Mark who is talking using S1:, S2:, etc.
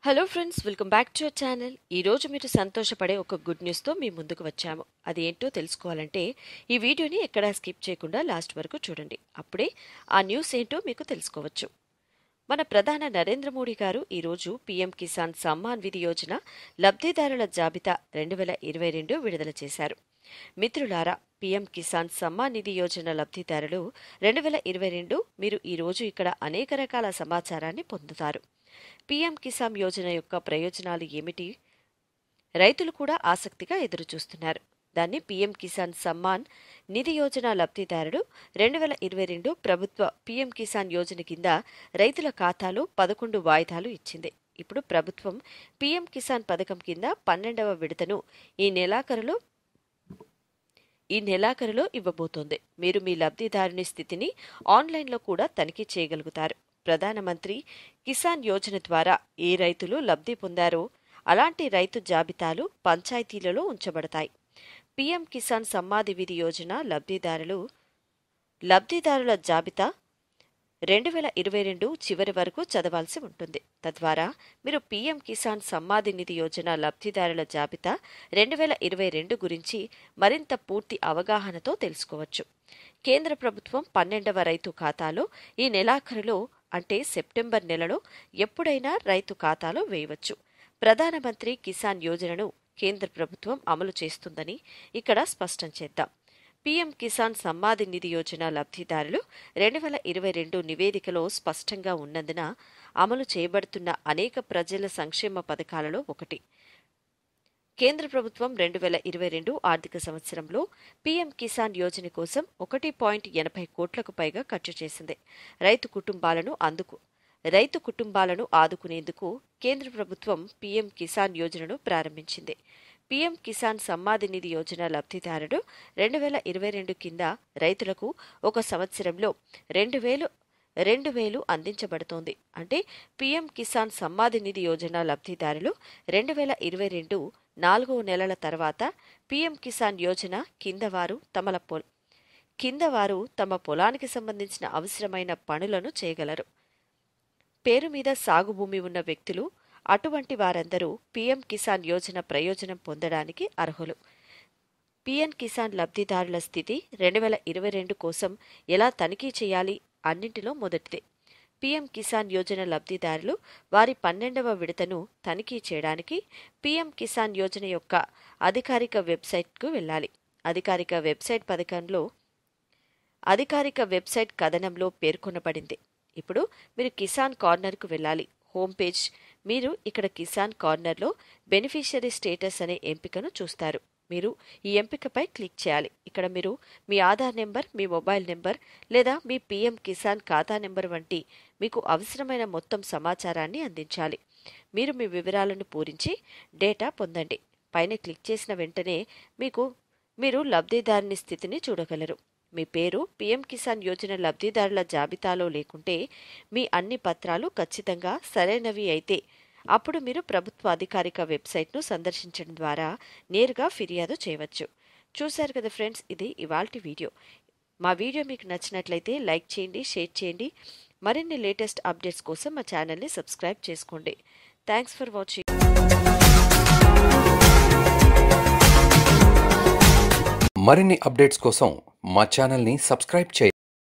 S1: hello friends welcome back to our channel ఈరోజు మీరు సంతోషపడే ఒక గుడ్ న్యూస్తో మీ ముందుకు వచ్చాము అది ఏంటో తెలుసుకోవాలంటే ఈ వీడియోని ఎక్కడా స్కిప్ చేయకుండా లాస్ట్ వరకు చూడండి అప్పుడే ఆ న్యూస్ ఏంటో మీకు తెలుసుకోవచ్చు మన ప్రధాన నరేంద్ర మోడీ గారు ఈరోజు పీఎం కిసాన్ సమ్మాన్ విధి యోజన లబ్ధిదారుల జాబితా రెండు వేల ఇరవై రెండు విడుదల చేశారు మిత్రులారా పీఎం కిసాన్ సమ్మాన్ నిధి యోజన లబ్ధిదారులు రెండు వేల ఇరవై రెండు మీరు ఈరోజు ఇక్కడ అనేక రకాల సమాచారాన్ని పొందుతారు పీఎం కిసాన్ యోజన యొక్క ప్రయోజనాలు ఏమిటి రైతులు కూడా ఆసక్తిగా ఎదురుచూస్తున్నారు దాన్ని పీఎం కిసాన్ సమ్మాన్ నిధి యోజన లబ్ధిదారుడు రెండు వేల ఇరవై రెండు ప్రభుత్వ పీఎం కిసాన్ యోజన కింద రైతుల ఖాతాలో పదకొండు వాయిదాలు ఇచ్చింది ఇప్పుడు ప్రభుత్వం పీఎం కిసాన్ పథకం కింద పన్నెండవ విడతను ఈ నెలాఖరులో ఈ నెలాఖరులో ఇవ్వబోతోంది మీరు మీ లబ్ధిదారుని స్థితిని ఆన్లైన్లో కూడా తనిఖీ చేయగలుగుతారు ప్రధానమంత్రి కిసాన్ యోజన ద్వారా ఏ రైతులు లబ్ధి పొందారో అలాంటి రైతు జాబితాలు పంచాయతీలలో ఉంచబడతాయి పీఎం కిసాన్ సమ్మాది విధి యోజన లబ్ధిదారులు లబ్ధిదారుల జాబితా రెండు వేల ఇరవై రెండు చివరి వరకు చదవాల్సి ఉంటుంది తద్వారా మీరు పీఎం కిసాన్ సమ్మాది నిధి యోజన లబ్ధిదారుల జాబితా రెండు వేల ఇరవై రెండు గురించి మరింత పూర్తి అవగాహనతో తెలుసుకోవచ్చు కేంద్ర ప్రభుత్వం పన్నెండవ రైతు ఖాతాలో ఈ నెలాఖరులో అంటే సెప్టెంబర్ నెలలో ఎప్పుడైనా రైతు ఖాతాలో వేయవచ్చు ప్రధానమంత్రి కిసాన్ యోజనను కేంద్ర ప్రభుత్వం అమలు చేస్తుందని ఇక్కడ స్పష్టం చేద్దాం పీఎం కిసాన్ సమ్మాది నిధి యోజన లబ్ధిదారులు రెండు వేల ఇరవై రెండు నివేదికలో స్పష్టంగా ఉన్నందున అమలు చేయబడుతున్న అనేక ప్రజల సంక్షేమ పథకాలలో ఒకటి కేంద్ర ప్రభుత్వం రెండు వేల ఇరవై రెండు ఆర్థిక సంవత్సరంలో పీఎం కిసాన్ యోజన కోసం ఒకటి పాయింట్ ఎనభై కోట్లకు పైగా ఖర్చు చేసింది రైతు కుటుంబాలను అందుకు రైతు కుటుంబాలను ఆదుకునేందుకు కేంద్ర ప్రభుత్వం పీఎం కిసాన్ యోజనను ప్రారంభించింది పీఎం కిసాన్ సమ్మాది నిధి యోజన లబ్ధిదారుడు రెండు వేల ఇరవై రెండు కింద రైతులకు ఒక సంవత్సరంలో రెండు వేలు రెండు వేలు అందించబడుతోంది అంటే పీఎం కిసాన్ సమ్మాది నిధి యోజన లబ్ధిదారులు రెండు వేల ఇరవై రెండు నాలుగో నెలల తర్వాత పీఎం కిసాన్ యోజన కింద వారు తమల పొ కింద వారు తమ పొలానికి సంబంధించిన అవసరమైన పనులను చేయగలరు పేరు మీద సాగు భూమి ఉన్న వ్యక్తులు అటువంటి వారందరూ పీఎం కిసాన్ యోజన ప్రయోజనం పొందడానికి అర్హులు పీఎం కిసాన్ లబ్ధిదారుల స్థితి రెండు వేల ఇరవై రెండు కోసం ఎలా తనిఖీ చేయాలి అన్నింటిలో మొదటిదే పీఎం కిసాన్ యోజన లబ్ధిదారులు వారి పన్నెండవ విడతను తనిఖీ చేయడానికి పీఎం కిసాన్ యోజన యొక్క అధికారిక వెబ్సైట్కు వెళ్ళాలి అధికారిక వెబ్సైట్ పథకంలో అధికారిక వెబ్సైట్ కథనంలో పేర్కొనబడింది ఇప్పుడు మీరు కిసాన్ కార్నర్కు వెళ్ళాలి హోమ్ పేజ్ మీరు ఇక్కడ కిసాన్ కార్నర్లో బెనిఫిషియరీ స్టేటస్ అనే ఎంపికను చూస్తారు మీరు ఈ ఎంపికపై క్లిక్ చేయాలి ఇక్కడ మీరు మీ ఆధార్ నెంబర్ మీ మొబైల్ నెంబర్ లేదా మీ పీఎం కిసాన్ ఖాతా నెంబర్ వంటి మీకు అవసరమైన మొత్తం సమాచారాన్ని అందించాలి మీరు మీ వివరాలను పూరించి డేటా పొందండి పైన క్లిక్ చేసిన వెంటనే మీకు మీరు లబ్ధిదారుని స్థితిని చూడగలరు మీ పేరు పీఎం కిసాన్ యోజన లబ్ధిదారుల జాబితాలో లేకుంటే మీ అన్ని పత్రాలు ఖచ్చితంగా సరైనవి అయితే అప్పుడు మీరు ప్రభుత్వ అధికారిక వెబ్సైట్ను సందర్శించడం ద్వారా నేరుగా ఫిర్యాదు చేయవచ్చు చూశారు కదా ఫ్రెండ్స్ ఇది ఇవాల్టి వీడియో మా వీడియో మీకు నచ్చినట్లయితే లైక్ చేయండి షేర్ చేయండి మరిన్ని లేటెస్ట్ అప్డేట్స్ కోసం మా ఛానల్ని సబ్స్క్రైబ్ చేసుకోండి థ్యాంక్స్ ఫర్ వాచింగ్
S2: మరిన్ని అప్డేట్స్ కోసం మా ఛానల్ని సబ్స్క్రైబ్ చేయండి